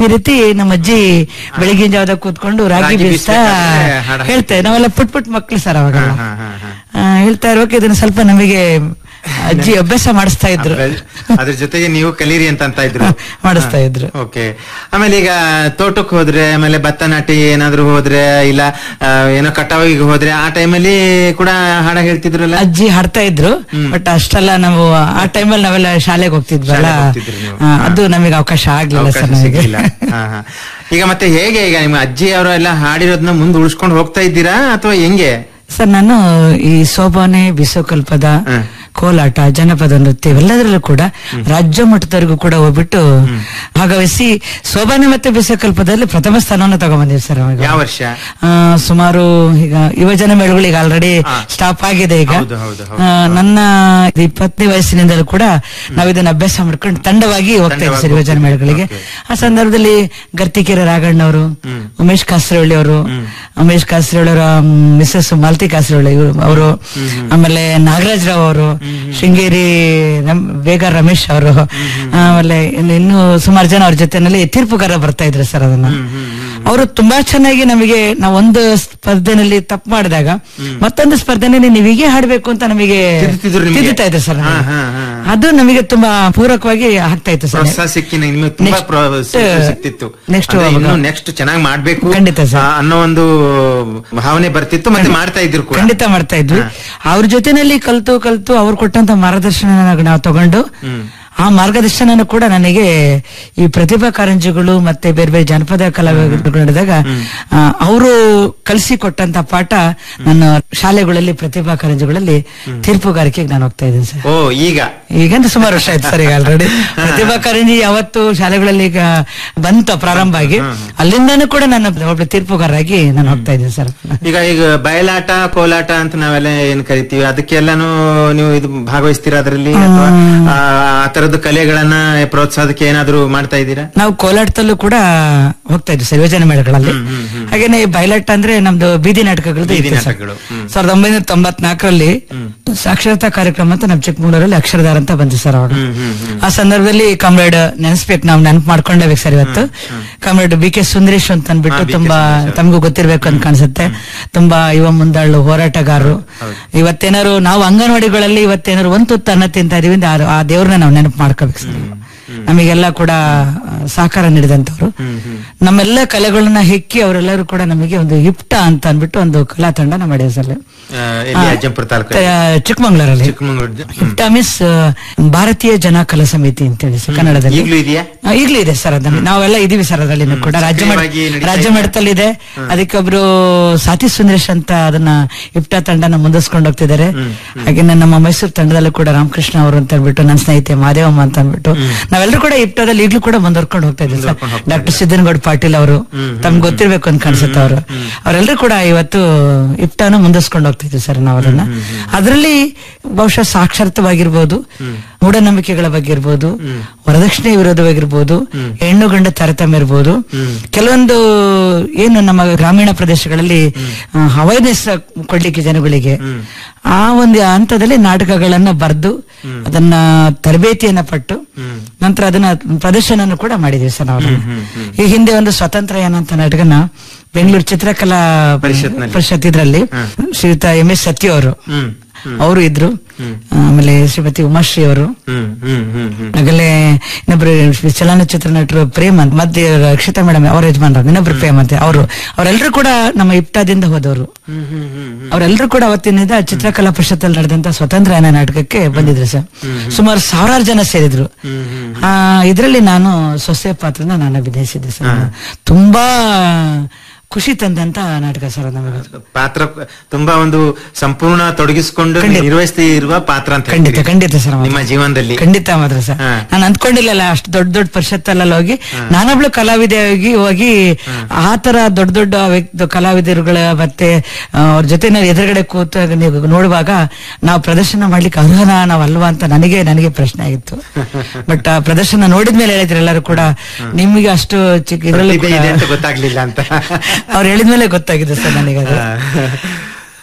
ಈ ರೀತಿ ನಮ್ಮ ಅಜ್ಜಿ ಬೆಳಿಗಿನ ಜಾವದಾಗ ಕೂತ್ಕೊಂಡು ರಾಗಿ ರಾಗಿ ಬೀಸ್ತಾ ಬೀಸ್ಬೇಕಾದ್ರೆ ಹಾಡ್ ಹೇಳ್ತಾರೆ ನಾವೆಲ್ಲ ಪುಟ್ ಪುಟ್ ಮಕ್ಳು ಸರ್ ಅವಾಗ ಹಾ, ಹಾ, ಹಾ, ಹಾ. ಹೇಳ್ತಾ ಇರ್ಬೇಕು ಇದನ್ನ ಸ್ವಲ್ಪ ನಮಗೆ ಅಜ್ಜಿ ಅಭ್ಯಾಸ ಮಾಡಿಸ್ತಾ ಇದ್ರು ಅದ್ರ ಜೊತೆಗೆ ನೀವು ಕಲೀರಿ ಅಂತ ಅಂತ ಇದ್ರು ಮಾಡಿಸ್ತಾ ಇದ್ರು ಓಕೆ ಆಮೇಲೆ ಈಗ ತೋಟಕ್ಕೆ ಹೋದ್ರೆ ಆಮೇಲೆ ಭತ್ತ ನಾಟಿ ಏನಾದ್ರು ಹೋದ್ರೆ ಇಲ್ಲ ಆ, ಏನೋ ಕಟಾವಿಗೆ ಹೋದ್ರೆ ಆ ಟೈಮಲ್ಲಿ ಕೂಡ ಹಾಡ ಹೇಳ್ತಿದ್ರಲ್ಲ ಅಜ್ಜಿ ಹಾಡ್ತಾ ಇದ್ರು ಬಟ್ ಅಷ್ಟೆಲ್ಲ ನಾವು ಆ ಟೈಮಲ್ಲಿ ನಾವೆಲ್ಲ ಶಾಲೆಗೆ ಹೋಗ್ತಿದ್ವಲ್ಲ ಶಾಲೆಗೆ ಹೋಗ್ತಿದ್ರಿ ನೀವು. ಆ, ಅದು ನಮಗೆ ಅವಕಾಶ ಆಗ್ಲಿಲ್ಲ ಅವಕಾಶ ಸರ್ ನಮಗೆ ಸಿಗ್ಲಿಲ್ಲ. ಹಾ, ಹಾ. ಈಗ ಮತ್ತೆ ಹೇಗೆ ಈಗ ನಿಮ್ಮ ಅಜ್ಜಿ ಅವರು ಎಲ್ಲ ಹಾಡಿರೋದನ್ನ ಮುಂದೆ ಉಳಿಸ್ಕೊಂಡು ಹೋಗ್ತಾ ಇದ್ದೀರಾ ಅಥವಾ ಹೆಂಗೆ ಸರ್ ನಾನು ಈ ಸೋಬಾನೆ ಬಿಸೋಕಲ್ಪದ ಹ್ಮ್. ಕೋಲಾಟ ಜನಪದ ನೃತ್ಯ ಇವೆಲ್ಲದರಲ್ಲೂ ಕೂಡ ರಾಜ್ಯ ಮಟ್ಟದವರೆಗೂ ಕೂಡ ಹೋಗ್ಬಿಟ್ಟು ಭಾಗವಹಿಸಿ ಸೋಬಾನೆ ಮತ್ತೆ ಬಿಸೋಕಲ್ಪದಲ್ಲಿ ಪ್ರಥಮ ಸ್ಥಾನವನ್ನು ತಗೊಂಡ್ಬಂದಿವಿ ಸರ್ ಅವಾಗ ಯಾವ ವರ್ಷ ಆ, ಸುಮಾರು ಈಗ ಯುವಜನ ಮೇಳಗಳಿಗೆ ಆಲ್ರೆಡಿ ಹಾ. ಸ್ಟಾಪ್ ಆಗಿದೆ ಈಗ ಹೌದು, ಹೌದು, ಹೌದು. ಆ, ನನ್ನ ಇದು ಇಪ್ಪತ್ತನೇ ವಯಸ್ಸಿನಿಂದಲೂ ಕೂಡ ನಾವು ಇದನ್ನ ಅಭ್ಯಾಸ ಮಾಡ್ಕೊಂಡು ತಂಡವಾಗಿ ಹೋಗ್ತಾ ಇದ್ದೀವಿ ಸರ್ ಯುವಜನ ಮೇಳಗಳಿಗೆ ಆ ಸಂದರ್ಭದಲ್ಲಿ ಗರ್ತಿಕೆರೆ ರಾಘಣ್ಣವರು ಉಮೇಶ್ ಕಾಸರವಳ್ಳಿ ಅವರು ಉಮೇಶ್ ಕಾಸರವಳ್ಳಿ ಅವರ ಮಿಸಸ್ ಮಾಲತಿ ಕಾಸರವಳ್ಳಿ ಅವರು ಆಮೇಲೆ ನಾಗರಾಜ್ ರಾವ್ ಅವರು ಶೃಂಗೇರಿ ರಮ್- ಬೇಗ ರಮೇಶ್ ಅವರು ಆಮೇಲೆ ಇನ್ನು- ಇನ್ನು ಸುಮಾರು ಜನ ಅವ್ರ ಜೊತೆನಲ್ಲಿ ತೀರ್ಪುಗಾರ ಬರ್ತಾ ಇದ್ರು ಸರ್ ಅದನ್ನ ಅವರು ತುಂಬಾ ಚೆನ್ನಾಗಿ ನಮಗೆ ನಾವು ಒಂದು ಸ್ಪರ್ಧೆನಲ್ಲಿ ತಪ್ಪು ಮಾಡಿದಾಗ ಮತ್ತೊಂದು ಸ್ಪರ್ಧೆನಲ್ಲಿ ನೀವು ಹೀಗೆ ಹಾಡ್ಬೇಕು ಅಂತ ನಮಗೆ ತಿದ್ದುತ್ತಿದ್ರು ನಿಮ್ಗೆ? ತಿದ್ದುತ್ತಾ ಇದೆ ಸರ್ ಹಾ, ಹಾ, ಹಾ. ಅದು ನಮಗೆ ತುಂಬಾ ಪೂರಕವಾಗಿ ಆಗ್ತಾ ಇತ್ತು ಸರ್ ಪ್ರೋತ್ಸಾಹ ಸಿಕ್ಕಿ ನಿಮ್ಗೆ ತುಂಬಾ Next, ಪ್ರೋತ್ಸಾಹ ಸಿಕ್ತಿತ್ತು next ಅಂದ್ರೆ ಅವಾಗ- ಇನ್ನು ನೆಕ್ಸ್ಟ್ ಚೆನ್ನಾಗಿ ಮಾಡ್ಬೇಕು ಖಂಡಿತ ಸರ್. ಆ, ಅನ್ನೋ ಒಂದು ಭಾವನೆ ಬರ್ತಿತ್ತು ಮತ್ತೆ ಮಾಡ್ತಾ ಇದ್ರು ಕೂಡ ಖಂಡಿತ ಮಾಡ್ತಾ ಇದ್ವಿ ಅವ್ರ ಜೊತೆನಲ್ಲಿ ಕಲ್ತು ಕಲ್ತು ಅವ್ರು ಕೊಟ್ಟಂತ ಮಾರ್ಗದರ್ಶನ ನಾವು ತಗೊಂಡು ಆ ಮಾರ್ಗದರ್ಶನ ಕೂಡ ನನಗೆ ಈ ಪ್ರತಿಭಾ ಕಾರಂಜಿಗಳು ಮತ್ತೆ ಬೇರೆ ಬೇರೆ ಜನಪದ ಕಲಾವಿದರು ನಡೆದಾಗ ಅವರು ಕಲಿಸಿ ಕೊಟ್ಟಂತ ಪಾಠ ನನ್ನ ಶಾಲೆಗಳಲ್ಲಿ ಪ್ರತಿಭಾ ಕಾರಂಜಿಗಳಲ್ಲಿ ತೀರ್ಪುಗಾರಿಕೆಗೆ ನಾನು ಹೋಗ್ತಾ ಇದ್ದೀನಿ ಸರ್ ಓ ಈಗ ಈಗಂತ ಸುಮಾರು ವರ್ಷ ಆಯ್ತು ಸರ್ ಈಗ ಆಲ್ರೆಡಿ ಪ್ರತಿಭಾ ಕಾರಂಜಿ ಯಾವತ್ತು ಶಾಲೆಗಳಲ್ಲಿ ಈಗ ಬಂತು ಪ್ರಾರಂಭ ಆಗಿ ಅಲ್ಲಿಂದಾನು ಕೂಡ ನಾನು ಒಬ್ಬ ತೀರ್ಪುಗಾರರಾಗಿ ನಾನು ಹೋಗ್ತಾ ಇದ್ದೀನಿ ಸರ್ ಈಗ ಈಗ ಬಯಲಾಟ ಕೋಲಾಟ ಅಂತ ನಾವೆಲ್ಲ ಏನ್ ಕರಿತೀವಿ ಅದಕ್ಕೆಲ್ಲಾನು ನೀವು ಇದು ಭಾಗವಹಿಸ್ತೀರಾ ಅದರಲ್ಲಿ ಅಥವಾ ಆ ಆ ತರದ ಕಲೆಗಳನ್ನ ಪ್ರೋತ್ಸಾಹಕ್ಕೆ ಏನಾದ್ರು ಮಾಡ್ತಾ ಇದ್ದೀರಾ ನಾವು ಕೋಲಾಟದಲ್ಲೂ ಕೂಡ ಹೋಗ್ತಾ ಇದ್ವಿ ಸರ್ ಯೋಜನೆ ಮೇಳಗಳಲ್ಲಿ ಹಾಗೇನೆ ಬಯಲಾಟ ಅಂದ್ರೆ ನಮ್ದು ಬೀದಿ ನಾಟಕಗಳದ್ದು ಬೀದಿ ಇತ್ತು ಸರ್. ನಾಟಕಗಳು, ಹ್ಮ್. ಸಾವಿರದ ಒಂಬೈನೂರ ತೊಂಬತ್ನಾಲ್ಕರಲ್ಲಿ ಸಾಕ್ಷರತಾ ಕಾರ್ಯಕ್ರಮ ಅಂತ ನಮ್ ಚಿಕ್ಕಮಗಳೂರಲ್ಲಿ ಅಕ್ಷರಧಾರ ಅಂತ ಬಂತು ಸರ್ ಅವಾಗ ಆ ಸಂದರ್ಭದಲ್ಲಿ ಕಾಮ್ರೇಡ್ ನೆನೆಸ್ಬೇಕು ನಾವು ನೆನಪು ಮಾಡ್ಕೊಂಡೇಬೇಕು ಸರ್ ಇವತ್ತು ಕಾಮ್ರೇಡ್ ಬಿ ಕೆ ಸುಂದರೇಶ್ ಅಂತ ಅಂದ್ಬಿಟ್ಟು ಹಾ, ಬಿ ಕೆ ತುಂಬಾ ಸುಂದರೇಶ್. ತಮಗೂ ಗೊತ್ತಿರ್ಬೇಕು ಅಂತ ಕಾಣಿಸುತ್ತೆ ತುಂಬಾ ಯುವ ಮುಂದಾಳು ಹೋರಾಟಗಾರರು ಇವತ್ತೇನಾರು ನಾವು ಅಂಗನವಾಡಿಗಳಲ್ಲಿ ಇವತ್ತೇನಾರು ಒಂದು ತುತ್ತು ಅನ್ನ ತಿಂತಾ ಇದೀವಿ ಅಂದ್ರೆ ಆ- ಆ ದೇವ್ರನ್ನ ನಾವು ನೆನಪು ಮಾಡ್ಕೋಬೇಕು ಸರ್ ನಮಗೆಲ್ಲ ಕೂಡ ಆ, ಸಹಕಾರ ನೀಡಿದಂತವ್ರು ನಮ್ಮೆಲ್ಲ ಕಲೆಗಳನ್ನ ಹೆಕ್ಕಿ ಅವರೆಲ್ಲರೂ ಕೂಡ ನಮಗೆ ಒಂದು ಇಪ್ಟ ಅಂತ ಅಂದ್ಬಿಟ್ಟು ಒಂದು ಕಲಾ ತಂಡನ ಮಾಡಿದ್ರು ಸರ್ ಆ, ಎಲ್ಲಿ ಅಜ್ಜಂಪುರ ತಾಲೂಕು ತ- ಚಿಕ್ಕಮಂಗ್ಳೂರಲ್ಲಿ ಚಿಕ್ಕಮಗಳೂರು ಇಪ್ಟ ಮೀನ್ಸ್ ಭಾರತೀಯ ಜನ ಕಲಾ ಸಮಿತಿ ಅಂತೇಳಿ ಸರ್ ಕನ್ನಡದಲ್ಲಿ ಈಗ್ಲೂ ಇದೆಯಾ ಆ, ಈಗ್ಲೂ ಇದೆ ಸರ್ ಅದನ್ನ ನಾವೆಲ್ಲ ಇದೀವಿ ಸರ್ ಅದರಲ್ಲಿ ಕೂಡ ರಾಜ್ಯ ಮಟ್ಟ ಸಕ್ರಿಯವಾಗಿ ನಡೀತಾ ರಾಜ್ಯ ಇದೆಯಾ? ಮಟ್ಟದಲ್ಲಿ ಇದೆ ಅದಕ್ಕೆ ಒಬ್ರು ಸಾತಿ ಸುಂದರೇಶ್ ಅಂತ ಅದನ್ನ ಇಪ್ಟ ತಂಡನ ಮುಂದುವರ್ಸ್ಕೊಂಡು ಹೋಗ್ತಿದ್ದಾರೆ ಹಾಗೆ ನಮ್ಮ ಮೈಸೂರು ತಂಡದಲ್ಲೂ ಕೂಡ ರಾಮಕೃಷ್ಣ ಅವರು ಅಂತ ಹೇಳ್ಬಿಟ್ಟು ನನ್ನ ಸ್ನೇಹಿತೆ ಮಾದೇವಮ್ಮ ಅಂತ ಅಂದ್ಬಿಟ್ಟು ನಾವೆಲ್ಲರೂ ಕೂಡ ಇಪ್ಟದಲ್ಲಿ ಈಗ್ಲೂ ಕೂಡ ಮುಂದುವರ್ಕೊಂಡು ಹೋಗ್ತಾ ಇದ್ದೀವಿ ಸರ್ ಡಾಕ್ಟರ್ ಸಿದ್ದನಗೌಡ ಪಾಟೀಲ್ ಅವರು ತಮ್ಗೆ ಗೊತ್ತಿರ್ಬೇಕು ಅಂತ ಕಾಣಿಸುತ್ತೆ ಅವರು ಅವರೆಲ್ಲರೂ ಕೂಡ ಇವತ್ತು ಇಪ್ಟಾನು ಮುಂದುವರ್ಸ್ಕೊಂಡು ಹೋಗ್ತಾ ಇದ್ದೀವಿ ಸರ್ ನಾವು ಅದನ್ನ ಅದರಲ್ಲಿ ಬಹುಶಃ ಸಾಕ್ಷಾತ್ವಾಗಿರ್ಬೋದು ಮೂಢನಂಬಿಕೆಗಳ ಬಗ್ಗೆ ಇರ್ಬೋದು ವರದಕ್ಷಿಣೆ ವಿರೋಧವಾಗಿರ್ಬೋದು ಹೆಣ್ಣು ಗಂಡ ತಾರತಮ್ಯ ಇರ್ಬೋದು ಕೆಲವೊಂದು ಏನು ನಮ್ಮ ಗ್ರಾಮೀಣ ಪ್ರದೇಶಗಳಲ್ಲಿ ಅವೇರ್ನೆಸ್ ಕೊಡ್ಲಿಕ್ಕೆ ಜನಗಳಿಗೆ ಆ ಒಂದು ಹಂತದಲ್ಲಿ ನಾಟಕಗಳನ್ನ ಬರೆದು ಅದನ್ನ ತರಬೇತಿಯನ್ನ ಪಟ್ಟು ನಂತರ ಅದನ್ನ ಪ್ರದರ್ಶನ ಕೂಡ ಮಾಡಿದೀವಿ ಸರ್ ನಾವು ಅದನ್ನ. ಈ ಹಿಂದೆ ಒಂದು ಸ್ವತಂತ್ರ ಯಾನ ಅಂತ ನಾಟಕನ ಬೆಂಗಳೂರು ಚಿತ್ರಕಲಾ ಪರಿಷತ್ನಲ್ಲಿ. ಪರಿಷತ್ ಇದ್ರಲ್ಲಿ ಶ್ರೀಯುತ ಎಂ ಎಸ್ ಸತ್ಯ ಅವರು ಹ್ಮ್ ಅವರು ಇದ್ರು ಆಮೇಲೆ ಶ್ರೀಮತಿ ಉಮಾಶ್ರೀ ಅವರು ಹ್ಮ್ ಹ್ಮ್ ಹ್ಮ್ ಹ್ಮ್ ಆಗಲೇ ಇನ್ನೊಬ್ರು ಚಲನಚಿತ್ರ ನಟರು ಪ್ರೇಮ್ ಅಂತ ಮಧ್ಯೆ ರಕ್ಷಿತಾ ಮೇಡಮ್ ಅವ್ರ ಯಜಮಾನ್ರು ಇನ್ನೊಬ್ರು ಪ್ರೇಮ್ ಅಂತ ಅವರು ಅವರೆಲ್ಲರೂ ಕೂಡ ನಮ್ಮ ಇಪ್ಟಾದಿಂದ ಹೋದವರು ಹ್ಮ್ ಹ್ಮ್ ಹ್ಮ್ ಅವರೆಲ್ಲರೂ ಕೂಡ ಅವತ್ತಿನಿಂದ ಚಿತ್ರಕಲಾ ಪರಿಷತ್ತಲ್ಲಿ ನಡೆದಂತ ಸ್ವತಂತ್ರ ಯಾನ ನಾಟಕಕ್ಕೆ ಬಂದಿದ್ರು ಸರ್ ಸುಮಾರು ಸಾವಿರಾರು ಜನ ಸೇರಿದ್ರು ಆ ಇದರಲ್ಲಿ ನಾನು ಸೊಸೆ ಪಾತ್ರನ ನಾನು ಅಭಿನಯಿಸಿದ್ದೆ ಸರ್ ತುಂಬಾ ಖುಷಿ ತಂದಂತ ನಾಟಕ ಸರ್ ನಮಗೆ ಪಾತ್ರ ತುಂಬಾ ಒಂದು ಸಂಪೂರ್ಣ ತೊಡಗಿಸಿಕೊಂಡು ಖಂಡಿತ. ನಿರ್ವಹಿಸ್ತಾ ಇರುವ ಪಾತ್ರ ಅಂತ ಖಂಡಿತ ಹೇಳ್ತೀರಿ. ಖಂಡಿತ ಸರ್ ನಿಮ್ಮ ಜೀವನದಲ್ಲಿ ಖಂಡಿತ ಮಾತ್ರ ಸರ್ ಹಾ. ನಾನು ಅಂದ್ಕೊಂಡಿಲ್ಲಲ್ಲ ಅಷ್ಟು ದೊಡ್ಡ ದೊಡ್ಡ ಪರಿಷತ್ತಲ್ಲ ಹೋಗಿ ನಾನೊಬ್ಳು ಕಲಾವಿದೆಯಾಗಿ ಹೋಗಿ ಆ ತರ ದೊಡ್ಡ ದೊಡ್ಡ ವ್ಯಕ್ತಿ ಕಲಾವಿದರುಗಳ ಮತ್ತೆ ಆ, ಅವ್ರ ಜೊತೆ ನಾವು ಎದುರುಗಡೆ ಕೂತು ನೀವು ನೋಡುವಾಗ ನಾವು ಪ್ರದರ್ಶನ ಮಾಡ್ಲಿಕ್ಕೆ ಅರ್ಹನ ನಾವ್ ಅಲ್ವಾ ಅಂತ ನನಗೆ ನನಗೆ ಪ್ರಶ್ನೆ ಆಗಿತ್ತು ಬಟ್ ಆ ಪ್ರದರ್ಶನ ನೋಡಿದ್ಮೇಲೆ ಹೇಳಿದ್ರು ಎಲ್ಲರೂ ಕೂಡ ನಿಮಗೆ ಅಷ್ಟು ಚಿಕ್ಕ ಇದ್ರಲ್ಲೂ ಪ್ರತಿಭೆ ಇದೆ ಅಂತ ಕೂಡ ಗೊತ್ತಾಗ್ಲಿಲ್ಲ ಅಂತ ಅವ್ರು ಹೇಳಿದ್ಮೇಲೆ ಗೊತ್ತಾಗಿದೆ ಸರ್ ನನಗೆ ಅದು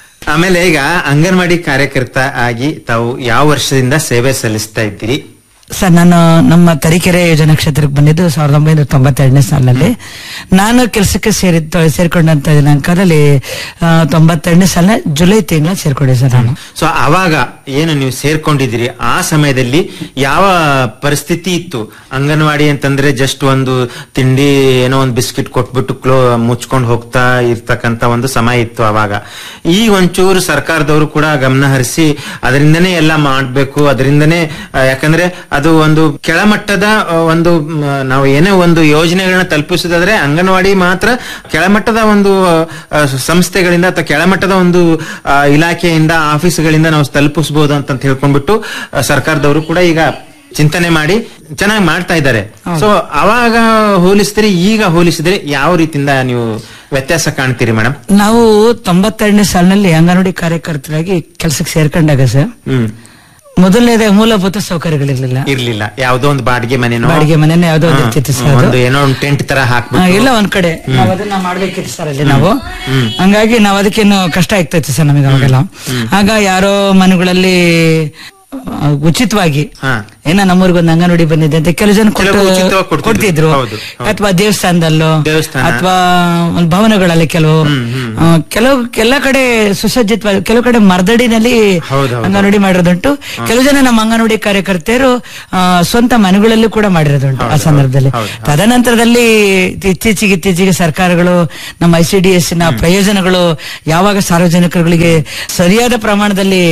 ಆಮೇಲೆ ಈಗ ಅಂಗನವಾಡಿ ಕಾರ್ಯಕರ್ತ ಆಗಿ ತಾವು ಯಾವ ವರ್ಷದಿಂದ ಸೇವೆ ಸಲ್ಲಿಸ್ತಾ ಇದ್ದೀರಿ ಸರ್ ನಾನು ನಮ್ಮ ತರೀಕೆರೆ ಯೋಜನಾ ಕ್ಷೇತ್ರಕ್ಕೆ ಬಂದಿದ್ದು ಸಾವಿರದ ಒಂಬೈನೂರ ತೊಂಬತ್ತೆರಡನೇ ಸಾಲಿನಲ್ಲಿ ನಾನು ಕೆಲಸಕ್ಕೆ ಸೇರಿದ್ದು ಸೇರ್ಕೊಂಡಂತ ದಿನಾಂಕದಲ್ಲಿ ಆ, ತೊಂಬತ್ತೆರಡನೇ ಸಾಲಿನ ಜುಲೈ ತಿಂಗಳ ಸೇರ್ಕೊಂಡೆ ಸರ್ ನಾನು ಸೊ ಅವಾಗ ಏನು ನೀವು ಸೇರ್ಕೊಂಡಿದ್ದೀರಿ ಆ ಸಮಯದಲ್ಲಿ ಯಾವ ಪರಿಸ್ಥಿತಿ ಇತ್ತು ಅಂಗನವಾಡಿ ಅಂತಂದ್ರೆ ಜಸ್ಟ್ ಒಂದು ತಿಂಡಿ ಏನೋ ಒಂದು ಬಿಸ್ಕಿಟ್ ಕೊಟ್ಬಿಟ್ಟು ಕ್ಲೋ ಮುಚ್ಕೊಂಡು ಹೋಗ್ತಾ ಇರ್ತಕ್ಕಂತ ಒಂದು ಸಮಯ ಇತ್ತು ಅವಾಗ ಈ ಒಂಚೂರು ಸರ್ಕಾರದವರು ಕೂಡ ಗಮನ ಹರಿಸಿ ಅದರಿಂದನೇ ಎಲ್ಲ ಮಾಡ್ಬೇಕು ಅದರಿಂದನೇ ಆ, ಯಾಕಂದ್ರೆ ಅದು ಒಂದು ಕೆಳಮಟ್ಟದ ಆ, ಒಂದು ಮ್, ನಾವು ಏನೇ ಒಂದು ಯೋಜನೆಗಳನ್ನ ತಲುಪಿಸೋದಾದ್ರೆ ಅಂಗನವಾಡಿ ಮಾತ್ರ ಕೆಳಮಟ್ಟದ ಒಂದು ಆ, ಸಂಸ್ಥೆಗಳಿಂದ ಅಥವಾ ಕೆಳಮಟ್ಟದ ಒಂದು ಆ, ಇಲಾಖೆಯಿಂದ ಆಫೀಸ್ಗಳಿಂದ ನಾವು ತಲುಪಿಸಬಹುದು ಅಂತ ಹೇಳ್ಕೊಂಡ್ಬಿಟ್ಟು ಆ, ಸರ್ಕಾರದವರು ಕೂಡ ಈಗ ಚಿಂತನೆ ಮಾಡಿ ಚೆನ್ನಾಗಿ ಮಾಡ್ತಾ ಇದ್ದಾರೆ ಸೊ ಅವಾಗ ಹೋಲಿಸಿದ್ರೆ ಈಗ ಹೋಲಿಸಿದ್ರೆ ಯಾವ ರೀತಿಯಿಂದ ನೀವು ವ್ಯತ್ಯಾಸ ಕಾಣ್ತೀರಿ ಮೇಡಮ್ ನಾವು ತೊಂಬತ್ತೆರಡನೇ ಸಾಲಿನಲ್ಲಿ ಅಂಗನವಾಡಿ ಕಾರ್ಯಕರ್ತರಾಗಿ ಕೆಲಸಕ್ಕೆ ಸೇರ್ಕೊಂಡಾಗ ಸರ್ ಹ್ಮ್ ಮೊದಲನೇದ ಮೂಲಭೂತ ಸೌಕರ್ಯಗಳಿರ್ಲಿಲ್ಲ ಇರ್ಲಿಲ್ಲ ಯಾವ್ದೋ ಒಂದು ಬಾಡಿಗೆ ಮನೆನೋ ಬಾಡಿಗೆ ಮನೆನೇ ಯಾವ್ದೋ ಒಂದು ಹಾ, ಇರ್ತಿತ್ತು ಸರ್ ಅದು. ಒಂದು ಏನೋ ಒಂದು ಟೆಂಟ್ ತರ ಆ, ಹಾಕ್ಬಿಟ್ಟು ಇಲ್ಲ ಒಂದ್ ಕಡೆ ನಾವ್ ಅದನ್ನ ಮಾಡ್ಬೇಕಿತ್ತು ಸರ್ ಅಲ್ಲಿ ನಾವು ಹಂಗಾಗಿ ನಾವ್ ಅದಕ್ಕೇನು ಕಷ್ಟ ಆಗ್ತೈತೆ ಸರ್ ನಮಗೆ ಅವಾಗೆಲ್ಲ ಆಗ ಯಾರೋ ಮನೆಗಳಲ್ಲಿ ಆ, ಉಚಿತವಾಗಿ ಹಾ ಏನ ನಮ್ಮೂರಿಗೊಂದು ಅಂಗನವಾಡಿ ಬಂದಿದೆ ಅಂತ ಕೆಲವು ಜನ ಕೊಟ್ಟು- ಕೆಲವು ಉಚಿತವಾಗಿ ಕೊಡ್ತಿದ್ರು. ಕೊಡ್ತಿದ್ರು ಹೌದು, ಹೌದು. ಅಥವಾ ದೇವಸ್ಥಾನದಲ್ಲೋ ದೇವಸ್ಥಾನ. ಅಥವಾ ಒಂದು ಭವನಗಳಲ್ಲಿ ಕೆಲವು ಆ, ಕೆಲವು ಎಲ್ಲ ಕಡೆ ಸುಸಜ್ಜಿತವಾಗಿ ಕೆಲವು ಕಡೆ ಮರದಡಿನಲ್ಲಿ ಹೌದು, ಹೌದು. ಅಂಗನವಾಡಿ ಮಾಡಿರೋದುಂಟು ಕೆಲವು ಜನ ನಮ್ಮ ಅಂಗನವಾಡಿ ಕಾರ್ಯಕರ್ತೆಯರು ಆ, ಸ್ವಂತ ಮನೆಗಳಲ್ಲೂ ಕೂಡ ಮಾಡಿರೋದುಂಟು ಆ ಸಂದರ್ಭದಲ್ಲಿ ಹೌದು, ತದನಂತರದಲ್ಲಿ ಇತ್ತೀಚೆಗೆ ಇತ್ತೀಚೆಗೆ ಸರ್ಕಾರಗಳು ನಮ್ಮ ಐ ಸಿ ಡಿ ಎಸ್ ನ ಪ್ರಯೋಜನಗಳು ಯಾವಾಗ ಸಾರ್ವಜನಿಕರುಗಳಿಗೆ ಸರಿಯಾದ ಪ್ರಮಾಣದಲ್ಲಿ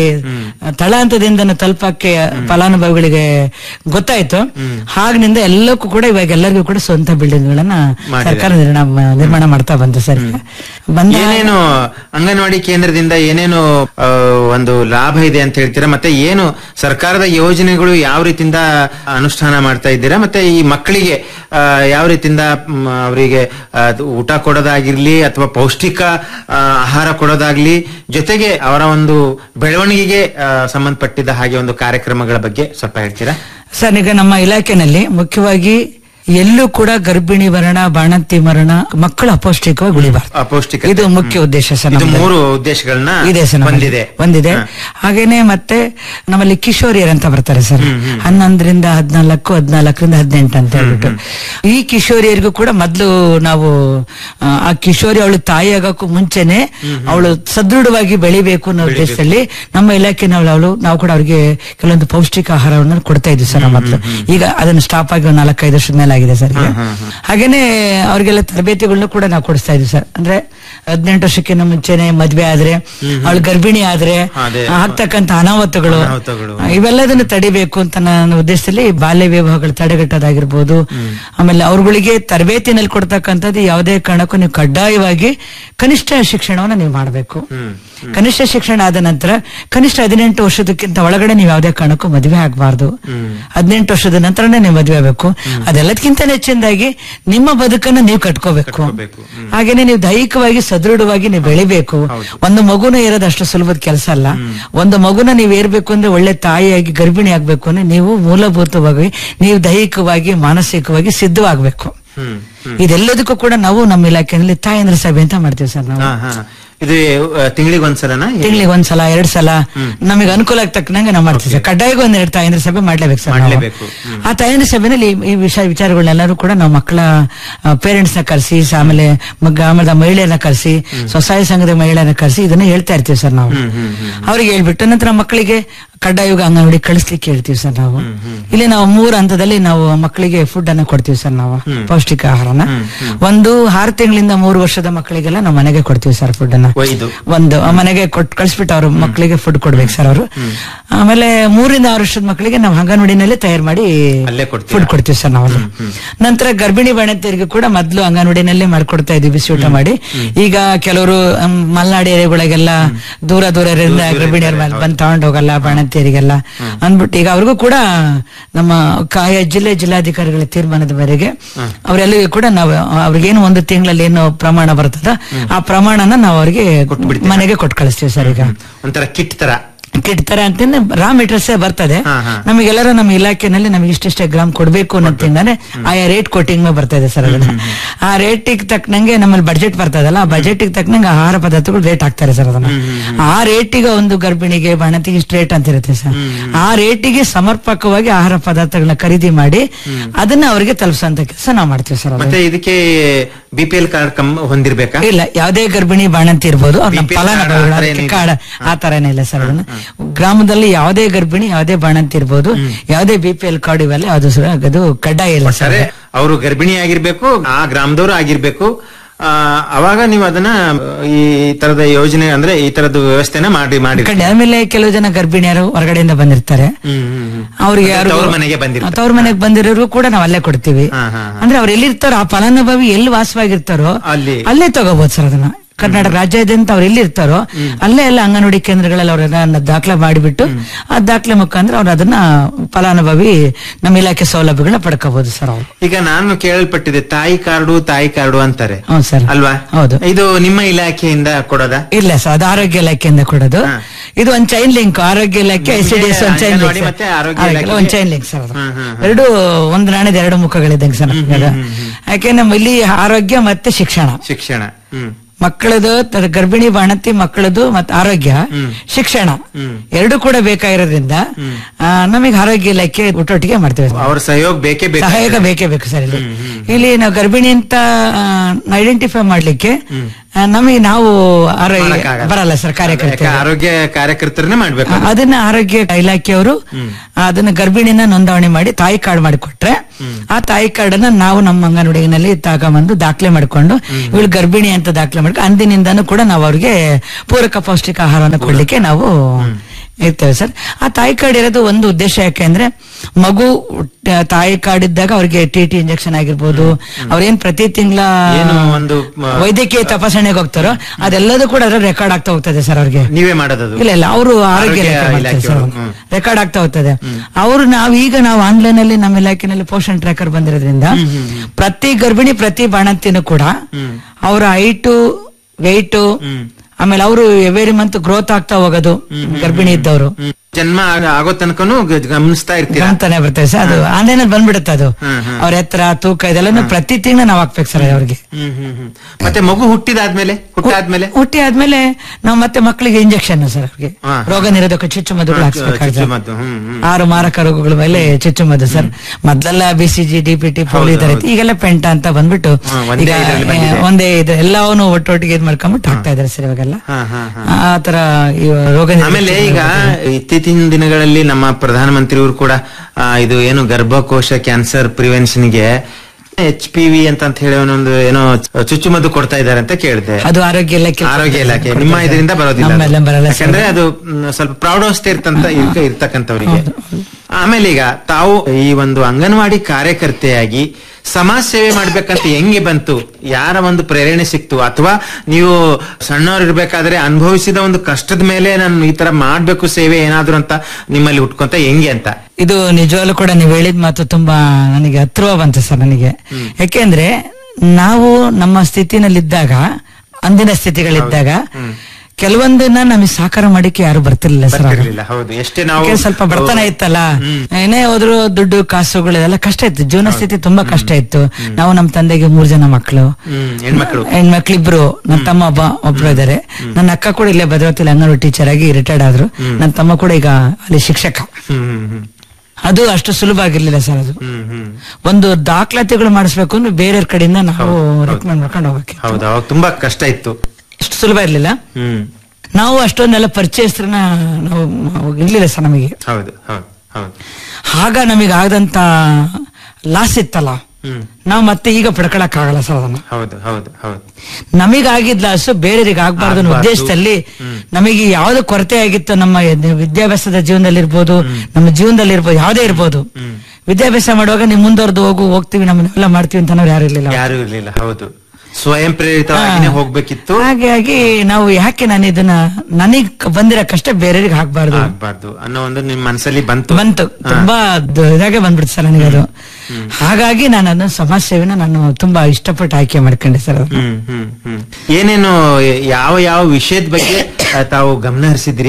ತಳ ಹಂತದಿಂದ ತಲುಪಕ್ಕೆ ಫಲಾನುಭವಿಗಳಿಗೆ ಗೊತ್ತಾಯ್ತು ಹಾಗಿನಿಂದ ಎಲ್ಲಕ್ಕೂ ಕೂಡ ಇವಾಗ ಎಲ್ಲರಿಗೂ ಕೂಡ ಸ್ವಂತ ಬಿಲ್ಡಿಂಗ್ ಗಳನ್ನ ಮಾಡಿದ್ದಾರೆ. ಸರ್ಕಾರ ನಿರ್ಮಾಣ ನಿರ್ಮಾಣ ಮಾಡ್ತಾ ಬಂತು ಸರ್ ಬಂದ ಏನೇನು ಅಂಗನವಾಡಿ ಕೇಂದ್ರದಿಂದ ಏನೇನು ಆ, ಒಂದು ಲಾಭ ಇದೆ ಅಂತ ಹೇಳ್ತೀರಾ ಮತ್ತೆ ಏನು ಸರ್ಕಾರದ ಯೋಜನೆಗಳು ಯಾವ ರೀತಿಯಿಂದ ಅನುಷ್ಠಾನ ಮಾಡ್ತಾ ಇದ್ದೀರಾ ಮತ್ತೆ ಈ ಮಕ್ಕಳಿಗೆ ಆ, ಯಾವ ರೀತಿಯಿಂದ ಮ್, ಅವರಿಗೆ ಆ, ಅದು ಊಟ ಕೊಡೋದಾಗಿರ್ಲಿ ಅಥವಾ ಪೌಷ್ಟಿಕ ಆ, ಆಹಾರ ಕೊಡೋದಾಗ್ಲಿ ಜೊತೆಗೆ ಅವರ ಒಂದು ಬೆಳವಣಿಗೆಗೆ ಆ, ಸಂಬಂಧಪಟ್ಟಿದ್ದ ಹಾಗೆ ಒಂದು ಕಾರ್ಯಕ್ರಮಗಳ ಬಗ್ಗೆ ಸ್ವಲ್ಪ ಹೇಳ್ತೀರಾ ಸರ್ ಈಗ ನಮ್ಮ ಇಲಾಖೆನಲ್ಲಿ ಮುಖ್ಯವಾಗಿ ಎಲ್ಲೂ ಕೂಡ ಗರ್ಭಿಣಿ ಮರಣ ಬಾಣಂತಿ ಮರಣ ಮಕ್ಕಳು ಅಪೌಷ್ಟಿಕವಾಗಿ ಉಳಿಬಾರ್ದು ಅಪೌಷ್ಟಿಕ ಇದು ಮುಖ್ಯ ಉದ್ದೇಶ ಸರ್ ಇದು ನಮ್ಮದು. ಮೂರು ಉದ್ದೇಶಗಳನ್ನ ಇದೆ ಸರ್ ನಮ್ಮಲ್ಲಿ. ಬಂದಿದೆ ಬಂದಿದೆ ಹಾಗೇನೆ ಮತ್ತೆ ನಮ್ಮಲ್ಲಿ ಕಿಶೋರಿಯರ್ ಅಂತ ಬರ್ತಾರೆ ಸರ್ ಹನ್ನೊಂದರಿಂದ ಹದಿನಾಲ್ಕು ಹದಿನಾಲ್ಕರಿಂದ ಹದಿನೆಂಟು ಅಂತ ಹೇಳ್ಬಿಟ್ಟು ಈ ಕಿಶೋರಿಯರಿಗೂ ಕೂಡ ಮೊದ್ಲು ನಾವು ಆ, ಆ ಕಿಶೋರಿ ಅವಳು ತಾಯಿ ಆಗೋಕ್ಕೂ ಮುಂಚೆನೆ ಅವಳು ಸದೃಢವಾಗಿ ಬೆಳಿಬೇಕು ಅನ್ನೋ ಉದ್ದೇಶದಲ್ಲಿ ನಮ್ಮ ಇಲಾಖೆನಲ್ಲಿ ಅವಳು ನಾವು ಕೂಡ ಅವ್ರಿಗೆ ಕೆಲವೊಂದು ಪೌಷ್ಟಿಕ ಆಹಾರವನ್ನು ಕೊಡ್ತಾ ಇದ್ವಿ ಸರ್ ಮೊದಲು ಈಗ ಅದನ್ನು ಸ್ಟಾಪ್ ಆಗಿ ಒಂದು ನಾಲ್ಕೈದು ವರ್ಷದ ಮೇಲೆ ಆಗಿದೆ ಸರ್ ಈಗ. ಹಾಗೇನೆ ಅವ್ರಿಗೆಲ್ಲ ತರಬೇತಿಗಳನ್ನ ಕೂಡ ನಾವು ಕೊಡಿಸ್ತಾ ಇದ್ವಿ ಸರ್ ಅಂದ್ರೆ ಹದಿನೆಂಟು ವರ್ಷಕ್ಕಿಂತ ಮುಂಚೆನೆ ಮದ್ವೆ ಆದ್ರೆ ಅವಳು ಗರ್ಭಿಣಿ ಆದ್ರೆ ಅದೇ. ಆಗ್ತಕ್ಕಂತ ಅನಾಹುತಗಳು ಅನಾಹುತಗಳು. ಆ, ಇವೆಲ್ಲದನ್ನು ತಡಿಬೇಕು ಅಂತ ನನ್ನ ಉದ್ದೇಶದಲ್ಲಿ ಬಾಲ್ಯ ವಿವಾಹಗಳು ತಡೆಗಟ್ಟೋದಾಗಿರ್ಬೋದು ಆಮೇಲೆ ಅವ್ರಗಳಿಗೆ ತರಬೇತಿನಲ್ಲಿ ಕೊಡ್ತಕ್ಕಂಥದ್ದು ಯಾವುದೇ ಕಾರಣಕ್ಕೂ ನೀವು ಕಡ್ಡಾಯವಾಗಿ ಕನಿಷ್ಠ ಶಿಕ್ಷಣವನ್ನ ನೀವು ಮಾಡಬೇಕು ಕನಿಷ್ಠ ಶಿಕ್ಷಣ ಆದ ನಂತರ ಕನಿಷ್ಠ ಹದಿನೆಂಟು ವರ್ಷದಕ್ಕಿಂತ ಒಳಗಡೆ ನೀವು ಯಾವುದೇ ಕಾರಣಕ್ಕೂ ಮದುವೆ ಆಗಬಾರ್ದು ಹದಿನೆಂಟು ವರ್ಷದ ನಂತರನೇ ನೀವು ಮದುವೆ ಆಗಬೇಕು ಅದೆಲ್ಲದಕ್ಕಿಂತ ಹೆಚ್ಚಿನದಾಗಿ ನಿಮ್ಮ ಬದುಕನ್ನು ನೀವು ಕಟ್ಕೋಬೇಕು ಕಟ್ಕೋಬೇಕು. ಹಾಗೇನೆ ನೀವು ದೈಹಿಕವಾಗಿ ಸದೃಢವಾಗಿ ನೀವು ಬೆಳಿಬೇಕು ಒಂದು ಮಗುನ ಇರೋದು ಅಷ್ಟು ಸುಲಭದ ಕೆಲಸ ಅಲ್ಲ ಒಂದು ಮಗುನ ನೀವು ಏರ್ಬೇಕು ಅಂದ್ರೆ ಒಳ್ಳೆ ತಾಯಿಯಾಗಿ ಗರ್ಭಿಣಿ ಆಗ್ಬೇಕು ಅಂದ್ರೆ ನೀವು ಮೂಲಭೂತವಾಗಿ ನೀವು ದೈಹಿಕವಾಗಿ ಮಾನಸಿಕವಾಗಿ ಸಿದ್ಧವಾಗಬೇಕು ಹ್ಮ್ ಇದೆಲ್ಲದಕ್ಕೂ ಕೂಡ ನಾವು ನಮ್ಮ ಇಲಾಖೆಯಲ್ಲಿ ತಾಯಂದ್ರ ಸಭೆ ಅಂತ ಮಾಡ್ತೀವಿ ಸರ್ ನಾವು ಹಾ ಹಾ ಇದು ತಿಂಗಳಿಗೆ ಒಂದ್ಸಲನಾ ತಿಂಗಳಿಗೆ ಒಂದ್ಸಲ ಎರಡ್ ಸಲ ನಮಗೆ ಅನುಕೂಲ ತಕ್ಕನಂಗೆ ನಾವು ಮಾಡ್ತೀವಿ ಸರ್ ಕಡ್ಡಾಯವಾಗಿ ಒಂದ್ ಎರಡು ತಾಯಂದ್ರ ಸಭೆ ಮಾಡ್ಲೇಬೇಕು ಸರ್ ನಾವು. ಮಾಡ್ಲೇಬೇಕು. ಆ ತಾಯಂದ್ರ ಸಭೆನಲ್ಲಿ ಈ- ಈ ವಿಷಯ ವಿಚಾರಗಳನ್ನೆಲ್ಲರೂ ಕೂಡ ನಾವು ಮಕ್ಕಳ ಪೇರೆಂಟ್ಸ್ ನ ಕರೆಸಿ ಆಮೇಲೆ ಮ- ಗ್ರಾಮದ ಮಹಿಳೆಯನ್ನ ಕರೆಸಿ ಸ್ವಸಹಾಯ ಸಂಘದ ಮಹಿಳೆಯನ್ನ ಕರೆಸಿ ಇದನ್ನ ಹೇಳ್ತಾ ಇರ್ತೀವಿ ಸರ್ ನಾವು ಅವ್ರಿಗೆ ಹೇಳ್ಬಿಟ್ಟು ನಂತರ ಮಕ್ಕಳಿಗೆ ಕಡ್ಡಾಯವಾಗಿ ಅಂಗನವಾಡಿ ಕಳಿಸ್ಲಿಕ್ಕೆ ಹೇಳ್ತೀವಿ ಸರ್ ನಾವು ಇಲ್ಲಿ ನಾವು ಮೂರು ಹಂತದಲ್ಲಿ ನಾವು ಮಕ್ಕಳಿಗೆ ಫುಡ್ ಅನ್ನ ಕೊಡ್ತೀವಿ ಸರ್ ನಾವು ಪೌಷ್ಟಿಕ ಆಹಾರನ ಒಂದು ಆರು ತಿಂಗಳಿಂದ ಮೂರು ವರ್ಷದ ಮಕ್ಕಳಿಗೆಲ್ಲ ನಾವು ಮನೆಗೆ ಕೊಡ್ತೀವಿ ಸರ್ ಫುಡ್ ಅನ್ನ ಒಯ್ದು ಒಂದು ಆ ಮನೆಗೆ ಕೊಟ್ಟು ಕಳಿಸ್ಬಿಟ್ಟು ಅವ್ರ ಮಕ್ಕಳಿಗೆ ಫುಡ್ ಕೊಡ್ಬೇಕು ಸರ್ ಅವರು ಆಮೇಲೆ ಮೂರಿಂದ ಆರು ವರ್ಷದ ಮಕ್ಕಳಿಗೆ ನಾವು ಅಂಗನವಾಡಿನಲ್ಲೇ ತಯಾರು ಮಾಡಿ ಅಲ್ಲೇ ಕೊಡ್ತೀರಾ? ಫುಡ್ ಕೊಡ್ತೀವಿ ಸರ್ ನಾವು ಅಲ್ಲಿ. ನಂತರ ಗರ್ಭಿಣಿ ಬಾಣಂತಿಯರಿಗೆ ಕೂಡ ಮೊದ್ಲು ಅಂಗನವಾಡಿನಲ್ಲೇ ಮಾಡ್ಕೊಡ್ತಾ ಇದ್ವಿ ಬಿಸಿ ಊಟ ಮಾಡಿ ಈಗ ಕೆಲವರು ಮ್, ಮಲೆನಾಡು ಏರಿಯಾಗಳಿಗೆಲ್ಲ ದೂರ ದೂರ ಇರೋದ್ರಿಂದ ಗರ್ಭಿಣಿಯರು ಬಂದು ತಗೊಂಡ್ ಹೋಗಲ್ಲ ಬಾಣಂತಿಯರಿಗೆಲ್ಲ ಅಂದ್ಬಿಟ್ಟು ಈಗ ಅವ್ರಿಗೂ ಕೂಡ ನಮ್ಮ ಕಾಯ ಜಿಲ್ಲೆ ಜಿಲ್ಲಾಧಿಕಾರಿಗಳ ತೀರ್ಮಾನದ ಮೇರೆಗೆ ಅವರೆಲ್ಲರಿಗೂ ಕೂಡ ನಾವು ಅವ್ರಿಗೇನು ಒಂದು ತಿಂಗಳಲ್ಲಿ ಏನು ಪ್ರಮಾಣ ಬರ್ತದ ಆ ಪ್ರಮಾಣನ ನಾವು ಅವ್ರಿಗೆ ಮನೆಗೆ ಕೊಟ್ಟು ಕಳಿಸ್ತೀವಿ ಸರ್ ಈಗ ಒಂಥರ ಕಿಟ್ ತರ ಕಿಟ್ ತರ ಅಂತ ರಾ ಮೆಟೀರಿಯಲ್ಸ್ ಬರ್ತದೆ ಹಾ, ಹಾ. ನಮಗೆಲ್ಲರೂ ನಮ್ಮ ಇಲಾಖೆನಲ್ಲಿ ನಮ್ಗೆ ಇಷ್ಟಿಷ್ಟೇ ಗ್ರಾಮ್ ಕೊಡ್ಬೇಕು ಅನ್ನೋದ್ರಿಂದಾನೆ ಆಯಾ ರೇಟ್ ಕೋಟಿಂಗ್ ಮೇಲೆ ಬರ್ತಾ ಇದೆ ಸರ್ ಅದನ್ನ ಆ ರೇಟಿಗೆ ತಕ್ಕನಂಗೆ ನಮ್ಮಲ್ಲಿ ಬಜೆಟ್ ಬರ್ತದಲ್ಲ ಆ ಬಜೆಟಿಗೆ ತಕ್ಕನಂಗೆ ಆಹಾರ ಪದಾರ್ಥಗಳು ರೇಟ್ ಹಾಕ್ತಾರೆ ಸರ್ ಅದನ್ನ ಆ ರೇಟಿಗೆ ಒಂದು ಗರ್ಭಿಣಿಗೆ ಬಾಣತಿಗೆ ಇಷ್ಟು ರೇಟ್ ಅಂತ ಇರುತ್ತೆ ಸರ್ ಆ ರೇಟಿಗೆ ಸಮರ್ಪಕವಾಗಿ ಆಹಾರ ಪದಾರ್ಥಗಳನ್ನ ಖರೀದಿ ಮಾಡಿ ಅದನ್ನ ಅವರಿಗೆ ತಲುಪಿಸುವಂತ ಕೆಲಸ ನಾವು ಮಾಡ್ತೀವಿ ಸರ್ ಅದನ್ನ. ಮತ್ತೆ ಇದಕ್ಕೆ ಬಿ ಪಿ ಎಲ್ ಕಾರ್ಡ್ ಕಮ್ ಹೊಂದಿರ್ಬೇಕಾ ಇಲ್ಲ ಯಾವುದೇ ಗರ್ಭಿಣಿ ಬಾಣಂತಿ ಇರ್ಬೋದು ಅವ್ರ ನಮ್ಮ BPL ಕಾರ್ಡ್ ಆ ಫಲಾನುಭವಿಗಳು ಥರ ಅದಕ್ಕೆ ಏನಿದೆ? ಕಾರ್ಡ್ ಆ ತರ ಏನಿಲ್ಲ ಸರ್ ಅದನ್ನ ಗ್ರಾಮದಲ್ಲಿ ಯಾವುದೇ ಗರ್ಭಿಣಿ ಯಾವುದೇ ಬಾಣಂತಿ ಇರ್ಬೋದು ಯಾವುದೇ ಬಿ ಪಿ ಎಲ್ ಕಾರ್ಡ್ ಇವೆಲ್ಲ ಅದು ಸರ್ ಅದು ಕಡ್ಡಾಯ ಇಲ್ಲ ಸರ್ ಸರಿ ಅವರು ಗರ್ಭಿಣಿ ಆಗಿರ್ಬೇಕು ಆ ಗ್ರಾಮದವರು ಆಗಿರ್ಬೇಕು ಆ, ಅವಾಗ ನೀವು ಅದನ್ನ ಈ ತರದ ಯೋಜನೆ ಅಂದ್ರೆ ಈ ತರದ ವ್ಯವಸ್ಥೆನ ಮಾಡಿ ಮಾಡಿ ಕಡ್ಡಾಯ ಆಮೇಲೆ ಕೆಲವು ಜನ ಗರ್ಭಿಣಿಯರು ಹೊರಗಡೆಯಿಂದ ಬಂದಿರ್ತಾರೆ ಹ್ಮ್ ಹ್ಮ್ ಹ್ಮ್. ಅವ್ರಿಗೆ ಅಂದ್ರೆ ಯಾರು ತವ್ರ ಮನೆಗೆ ಬಂದಿರ್ತಾರೆ. ತವ್ರ ಮನೆಗೆ ಬಂದಿರೋರು ಕೂಡ ನಾವು ಅಲ್ಲೇ ಕೊಡ್ತೀವಿ ಹಾ, ಹಾ, ಹಾ. ಅಂದ್ರೆ ಅವ್ರು ಎಲ್ಲಿರ್ತಾರೋ ಆ ಫಲಾನುಭವಿ ಎಲ್ಲಿ ವಾಸವಾಗಿರ್ತಾರೋ ಅಲ್ಲಿ ಅಲ್ಲೇ ತಗೋಬಹುದು ಸರ್ ಅದನ್ನ ಕರ್ನಾಟಕ ರಾಜ್ಯಾದ್ಯಂತ ಅವ್ರು ಎಲ್ಲಿ ಇರ್ತಾರೋ ಅಲ್ಲೇ ಎಲ್ಲ ಅಂಗನವಾಡಿ ಕೇಂದ್ರಗಳಲ್ಲಿ ಅವ್ರನ್ನ ದಾಖಲೆ ಮಾಡಿಬಿಟ್ಟು ಆ ದಾಖಲೆ ಮುಖಾಂತರ ಅವ್ರು ಅದನ್ನ ಫಲಾನುಭವಿ ನಮ್ಮ ಇಲಾಖೆ ಸೌಲಭ್ಯಗಳನ್ನ ಪಡ್ಕೋಬಹುದು ಸರ್ ಅವ್ರು ಈಗ ನಾನು ಕೇಳಲ್ಪಟ್ಟಿದೆ ತಾಯಿ ಕಾರ್ಡು ತಾಯಿ ಕಾರ್ಡು ಅಂತಾರೆ ಹೌದು ಸರ್ ಅಲ್ವಾ ಹೌದು ಇದು ನಿಮ್ಮ ಇಲಾಖೆಯಿಂದ ಕೊಡೋದಾ ಇಲ್ಲ ಸರ್ ಅದು ಆರೋಗ್ಯ ಇಲಾಖೆಯಿಂದ ಕೊಡೋದು ಹಾ. ಇದು ಒಂದ್ ಚೈನ್ ಲಿಂಕ್ ಆರೋಗ್ಯ ಇಲಾಖೆ ಎಸ್ ಡಿ ಎಸ್ ಒಂದ್ ಚೈನ್ ಅಂಗನವಾಡಿ ಲಿಂಕ್ ಮತ್ತೆ ಆರೋಗ್ಯ ಇಲಾಖೆಗೆ- ಒಂದ್ ಚೈನ್ ಲಿಂಕ್ ಸರ್ ಅದು ಹ್ಮ್, ಹ್ಮ್, ಹ್ಮ್. ಎರಡು ಒಂದು ನಾಣ್ಯದ ಎರಡು ಮುಖಗಳಿದ್ದಂಗೆ ಸರ್ ನಮ್ಗೆ ಅದು. ಯಾಕೆ ನಮ್ಮ ಇಲ್ಲಿ ಆರೋಗ್ಯ ಮತ್ತೆ ಶಿಕ್ಷಣ ಶಿಕ್ಷಣ ಹ್ಮ್ ಮಕ್ಕಳದು ತ- ಗರ್ಭಿಣಿ ಬಾಣಂತಿ ಮಕ್ಕಳದು ಮತ್ತೆ ಆರೋಗ್ಯ ಹ್ಮ್. ಶಿಕ್ಷಣ ಹ್ಮ್. ಎರಡು ಕೂಡ ಬೇಕಾಗಿರೋದ್ರಿಂದ ಆ, ನಮಗೆ ಆರೋಗ್ಯ ಇಲಾಖೆ ಒಟ್ಟೊಟ್ಟಿಗೆ ಮಾಡ್ತೇವೆ ಅವ್ರ ಸಹಯೋಗ ಬೇಕೇ ಬೇಕು ಸಹಾಯಕ ಬೇಕೇ ಬೇಕು ಸರ್ ಇಲ್ಲಿ ಇಲ್ಲಿ ನಾವು ಗರ್ಭಿಣಿ ಅಂತ ಐಡೆಂಟಿಫೈ ಮಾಡ್ಲಿಕ್ಕೆ ಆ, ನಮಗೆ ನಾವು ಆರೋಗ್ಯ ಮಾಡಕ್ಕಾಗಲ್ಲ. ಬರಲ್ಲ ಸರ್ ಯಾಕೆ ಕಾರ್ಯಕರ್ತರು ಆರೋಗ್ಯ ಕಾರ್ಯಕರ್ತರನ್ನೇ ಮಾಡ್ಬೇಕು ಆ, ಅದನ್ನ ಆರೋಗ್ಯ ಇಲಾಖೆಯವರು ಅದನ್ನ ಗರ್ಭಿಣಿನ ನೋಂದಣಿ ಮಾಡಿ ತಾಯಿ ಕಾರ್ಡ್ ಮಾಡಿಕೊಟ್ರೆ ಆ ತಾಯಿ ಕಾರ್ಡ್ ಅನ್ನ ನಾವು ನಮ್ಮ ಅಂಗನವಾಡಿನಲ್ಲಿ ತಗೊಂಬಂದು ದಾಖಲೆ ಮಾಡ್ಕೊಂಡು ಇವಳು ಗರ್ಭಿಣಿ ಅಂತ ದಾಖಲೆ ಮಾಡ್ಕೊಂಡು ಅಂದಿನಿಂದನೂ ಕೂಡ ನಾವು ಅವ್ರಿಗೆ ಪೂರಕ ಪೌಷ್ಟಿಕ ಆಹಾರವನ್ನು ಕೊಡ್ಲಿಕ್ಕೆ ನಾವು ಇರ್ತೇವೆ ಸರ್ ಆ ತಾಯಿ ಕಾರ್ಡ್ ಇರೋದು ಒಂದು ಉದ್ದೇಶ ಯಾಕೆ ಅಂದ್ರೆ ಮಗು ಹುಟ್ಟ- ತಾಯಿ ಕಾರ್ಡ್ ಇದ್ದಾಗ ಅವ್ರಿಗೆ ಟಿ ಟಿ ಇಂಜೆಕ್ಷನ್ ಆಗಿರ್ಬೋದು ಅವ್ರೇನ್ ಪ್ರತಿ ತಿಂಗಳ ಏನು ಒಂದು ಮ- ವೈದ್ಯಕೀಯ ತಪಾಸಣೆಗೆ ಹೋಗ್ತಾರೋ ಅದೆಲ್ಲದೂ ಕೂಡ ಅದ್ರ ರೆಕಾರ್ಡ್ ಆಗ್ತಾ ಹೋಗ್ತದೆ ಸರ್ ಅವ್ರಿಗೆ ನೀವೇ ಮಾಡೋದದು ಇಲ್ಲ ಇಲ್ಲ ಅವರು ಆರೋಗ್ಯ ಆರೋಗ್ಯ ಇಲಾಖೆ ಮಾಡ್ತಾರೆ ಸರ್ ಇಲಾಖೆಯವರು, ಹ್ಮ್. ರೆಕಾರ್ಡ್ ಆಗ್ತಾ ಹೋಗ್ತದೆ ಅವರು ನಾವು ಈಗ ನಾವು ಆನ್ಲೈನ್ ಅಲ್ಲಿ ನಮ್ಮ ಇಲಾಖೆನಲ್ಲಿ ಪೋಷಣ್ ಟ್ರ್ಯಾಕರ್ ಬಂದಿರೋದ್ರಿಂದ ಪ್ರತಿ ಗರ್ಭಿಣಿ ಪ್ರತಿ ಬಾಣಂತಿನೂ ಕೂಡ ಅವರ ಹೈಟು ವೆಯ್ಟು ಆಮೇಲೆ ಅವರು ಎವ್ರಿ ಮಂತ್ ಗ್ರೋತ್ ಆಗ್ತಾ ಹೋಗೋದು ಗರ್ಭಿಣಿ ಇದ್ದವರು ಹ್ಮ್. ಜನ್ಮ ಆಗ- ಆಗೋ ತನಕನು ಗ- ಗಮನಿಸ್ತಾ ಇರ್ತೀರಾ ಗಮನತಾನೆ ಬರ್ತದೆ ಸರ್ ಅದು ಆನ್ಲೈನ್ ಅಲ್ಲಿ ಬಂದ್ಬಿಡುತ್ತೆ ಅದು ಹ್ಮ್, ಹ್ಮ್. ಅವ್ರ ಎತ್ತರ ತೂಕ ಇದೆಲ್ಲ ಪ್ರತಿ ತಿಂಗಳು ನಾವು ಹಾಕ್ಬೇಕು ಸರ್ ಅವ್ರಿಗೆ ಹ್ಮ್ ಹ್ಮ್ ಹ್ಮ್ ಮತ್ತೆ ಮಗು ಹುಟ್ಟಿದಾದ್ಮೇಲೆ ಹುಟ್ಟಾದ್ಮೇಲೆ ಹುಟ್ಟಿ ಆದ್ಮೇಲೆ ನಾವು ಮತ್ತೆ ಮಕ್ಕಳಿಗೆ ಇಂಜೆಕ್ಷನ್ ಸರ್ ಅವ್ರಿಗೆ ಹಾ. ರೋಗ ನಿರೋಧಕ ಚುಚ್ಚುಮದ್ದುಗಳು ಹಾಕ್ಸ್ಬೇಕಾಗ್ತದೆ ಚುಚ್ಚುಮದ್ದು ಹ್ಮ್ ಹ್ಮ್ ಆರು ಮಾರಕ ರೋಗಗಳ ಮೇಲೆ ಚುಚ್ಚುಮದ್ದು ಸರ್ ಮೊದ್ಲೆಲ್ಲ ಬಿಸಿಜಿ ಡಿಪಿಟಿ ಪೋಲಿ ಹೌದು, ಇದಾರೆ ಈಗೆಲ್ಲ ಪೆಂಟ ಅಂತ ಬಂದ್ಬಿಟ್ಟು ಹಾ, ಒಂದೇ ಈಗ ಇದ್ರಲ್ಲಿ ಆ, ಬಂದಿದೆ. ಒಂದೇ ಇದು ಎಲ್ಲವನ್ನು ಒಟ್ಟೊಟ್ಟಿಗೆ ಇದ್ ಮಾಡ್ಕೊಂಡ್ಬಿಟ್ಟು ಹಾಕ್ತಾ ಇದಾರೆ ಸರ್ ಇವಾಗೆಲ್ಲ ಹಾ ಹಾ ಹಾ ಆ ತರ ಈ ರೋಗ ನಿರೋಧಕ ಆಮೇಲೆ ಈಗ ಇತ್ತೀಚಿನ ದಿನಗಳಲ್ಲಿ ನಮ್ಮ ಪ್ರಧಾನಮಂತ್ರಿಯವರು ಕೂಡ ಆ, ಇದು ಏನು ಗರ್ಭಕೋಶ ಕ್ಯಾನ್ಸರ್ ಪ್ರಿವೆನ್ಷನ್ಗೆ ಎಚ್ ಪಿ ವಿ ಅಂತ ಅಂತ ಹೇಳಿ ಒಂದು ಏನೋ ಚುಚ್ಚುಮದ್ದು ಕೊಡ್ತಾ ಇದ್ದಾರೆ ಅಂತ ಕೇಳಿದೆ ಅದು ಆರೋಗ್ಯ ಇಲಾಖೆ ಆರೋಗ್ಯ ಇಲಾಖೆ ನಿಮ್ಮ ಇದರಿಂದ ಬರೋದಿಲ್ಲ ಅದು. ನಮ್ಮೆಲ್ಲ ಬರಲ್ಲ ಸರ್. ಯಾಕಂದ್ರೆ ಅದು ಮ್, ಸ್ವಲ್ಪ ಪ್ರೌಢಾವಸ್ಥೆ ಇರ್ತಂತ ಇರ್ಕ- ಇರ್ತಕ್ಕಂಥವ್ರಿಗೆ ಆಮೇಲೆ ಈಗ ತಾವು ಈ ಒಂದು ಅಂಗನವಾಡಿ ಕಾರ್ಯಕರ್ತೆಯಾಗಿ ಸಮಾಜ ಸೇವೆ ಮಾಡ್ಬೇಕಂತ ಹೆಂಗೆ ಬಂತು ಯಾರ ಒಂದು ಪ್ರೇರಣೆ ಸಿಕ್ತು ಅಥವಾ ನೀವು ಸಣ್ಣವ್ರು ಇರ್ಬೇಕಾದ್ರೆ ಅನುಭವಿಸಿದ ಒಂದು ಕಷ್ಟದ ಮೇಲೆ ನಾನು ಈ ತರ ಮಾಡ್ಬೇಕು ಸೇವೆ ಏನಾದ್ರು ಅಂತ ನಿಮ್ಮಲ್ಲಿ ಹುಟ್ಕೊಂತ ಹೆಂಗೆ ಅಂತ ಇದು ನಿಜವಾಗ್ಲೂ ಕೂಡ ನೀವು ಹೇಳಿದ ಮಾತು ತುಂಬಾ ನನಗೆ ಹತ್ರ ಬಂತು ಸರ್ ನನಗೆ ಯಾಕೆಂದ್ರೆ ನಾವು ನಮ್ಮ ಸ್ಥಿತಿನಲ್ಲಿದ್ದಾಗ ಅಂದಿನ ಸ್ಥಿತಿಗಳಿದ್ದಾಗ ಕೆಲವೊಂದನ್ನ ನಮಗೆ ಸಾಕಾರ ಮಾಡಿಕ್ಕೆ ಯಾರು ಬರ್ತಿರ್ಲಿಲ್ಲ ಸರ್ ಆಗ. ಬರ್ತಿರ್ಲಿಲ್ಲ ಹೌದು ಎಷ್ಟೇ ನಾವು ಯಾಕೆ ಸ್ವಲ್ಪ ಬಡತನ ಇತ್ತಲ್ಲ ಏನೇ ಹೋದ್ರು ದುಡ್ಡು ಕಾಸುಗಳು ಇದೆಲ್ಲ ಕಷ್ಟ ಇತ್ತು ಜೀವನ ಸ್ಥಿತಿ ತುಂಬಾ ಕಷ್ಟ ಇತ್ತು ನಾವು ನಮ್ಮ ತಂದೆಗೆ ಮೂರ್ ಜನ ಮಕ್ಕಳು ಹ್ಮ್ ಹೆಣ್ಮಕ್ಳು ಹೆಣ್ಮಕ್ಳಿಬ್ರು ನನ್ನ ತಮ್ಮ ಒಬ್ಬ ಒಬ್ರು ಇದಾರೆ ನನ್ನ ಅಕ್ಕ ಕೂಡ ಇಲ್ಲೇ ಭದ್ರಾವತಿಲಿ ಅಂಗನವಾಡಿ ಟೀಚರ್ ಆಗಿ ರಿಟೈರ್ಡ್ ಆದ್ರು ನನ್ನ ತಮ್ಮ ಕೂಡ ಈಗ ಅಲ್ಲಿ ಶಿಕ್ಷಕ ಹ್ಮ್ ಹ್ಮ್ ಹ್ಮ್ ಅದು ಅಷ್ಟು ಸುಲಭ ಆಗಿರ್ಲಿಲ್ಲ ಸರ್ ಅದು ಹ್ಮ್ ಹ್ಮ್ ಒಂದು ದಾಖಲಾತಿಗಳು ಮಾಡಿಸ್ಬೇಕು ಅಂದ್ರೆ ಬೇರೆಯವ್ರ ಕಡೆಯಿಂದ ನಾವು ರೆಕಮೆಂಡ್ ಮಾಡ್ಕೊಂಡು ಹೋಗಕ್ಕೆ ಹೌದು ಅವಾಗ ತುಂಬಾ ಕಷ್ಟ ಇತ್ತು ಇಷ್ಟು ಸುಲಭ ಇರ್ಲಿಲ್ಲ ಹ್ಮ್ ನಾವು ಅಷ್ಟೊಂದೆಲ್ಲ ಪರಿಚಯಸ್ಥರನ್ನ ನಾವು ಅವಾಗ ಇರ್ಲಿಲ್ಲ ಸರ್ ನಮಗೆ ಹೌದು ಹೌದು ಹೌದು ಆಗ ನಮಗೆ ಆಗದಂತ ಲಾಸ್ ಇತ್ತಲ್ಲ ಹ್ಮ್ ನಾವು ಮತ್ತೆ ಈಗ ಪಡ್ಕೊಳಕ್ ಆಗಲ್ಲ ಸರ್ ಅದನ್ನ ಹೌದು ಹೌದು ಹೌದು ನಮಗಾಗಿದ್ ಲಾಸು ಬೇರೆಯವರಿಗೆ ಆಗ್ಬಾರ್ದು ಅನ್ನೋ ಆಗ್ಬಾರ್ದು. ಉದ್ದೇಶದಲ್ಲಿ ನಮಗೆ ಯಾವ್ದು ಕೊರತೆ ಆಗಿತ್ತು ನಮ್ಮ ಯ- ವಿದ್ಯಾಭ್ಯಾಸದ ಜೀವನದಲ್ಲಿ ಇರ್ಬೋದು ನಮ್ಮ ಜೀವನದಲ್ಲಿ ಇರ್ಬೋದು ಯಾವ್ದೇ ಇರ್ಬೋದು ವಿದ್ಯಾಭ್ಯಾಸ ಮಾಡುವಾಗ ನಿಮ್ ಮುಂದುವರೆದು ಹೋಗು ಹೋಗ್ತೀವಿ ನಮ್ಮನ್ನೆಲ್ಲ ಮಾಡ್ತೀವಿ ಅಂತ ಯಾರು ಇರ್ಲಿಲ್ಲ ಯಾರು ಇರ್ಲಿಲ್ಲ ಹೌದು ಸ್ವಯಂ ಪ್ರೇರಿತವಾಗಿನೇ ಹಾ. ಹೋಗ್ಬೇಕಿತ್ತು ಹಾಗಾಗಿ ನಾವು ಯಾಕೆ ನಾನು ಇದನ್ನ ನನಗ್ ಬಂದಿರೋ ಕಷ್ಟ ಬೇರೆಯವ್ರಿಗೆ ಆಗ್ಬಾರ್ದು ಆಗ್ಬಾರ್ದು ಅನ್ನೋ ಒಂದು ನಿಮ್ ಮನಸ್ಸಲ್ಲಿ ಬಂತು ಬಂತು ತುಂಬಾ ದ- ಇದಾಗೆ ಬಂದ್ಬಿಡ್ತು ಸರ್ ನನಗೆ ಅದು ಹಾಗಾಗಿ ನಾನು ಅದನ್ನ ಸಮಾಜ ಸೇವೆನ ನಾನು ತುಂಬಾ ಇಷ್ಟಪಟ್ಟು ಆಯ್ಕೆ ಮಾಡ್ಕೊಂಡೆ ಸರ್ ಅದನ್ನ. ಹ್ಮ್ ಹ್ಮ್ ಹ್ಮ್ ಏನೇನು ಯಾವ ಯಾವ ವಿಷಯದ ಬಗ್ಗೆ ಆ, ತಾವು ಗಮನ ಹರಿಸಿದ್ರಿ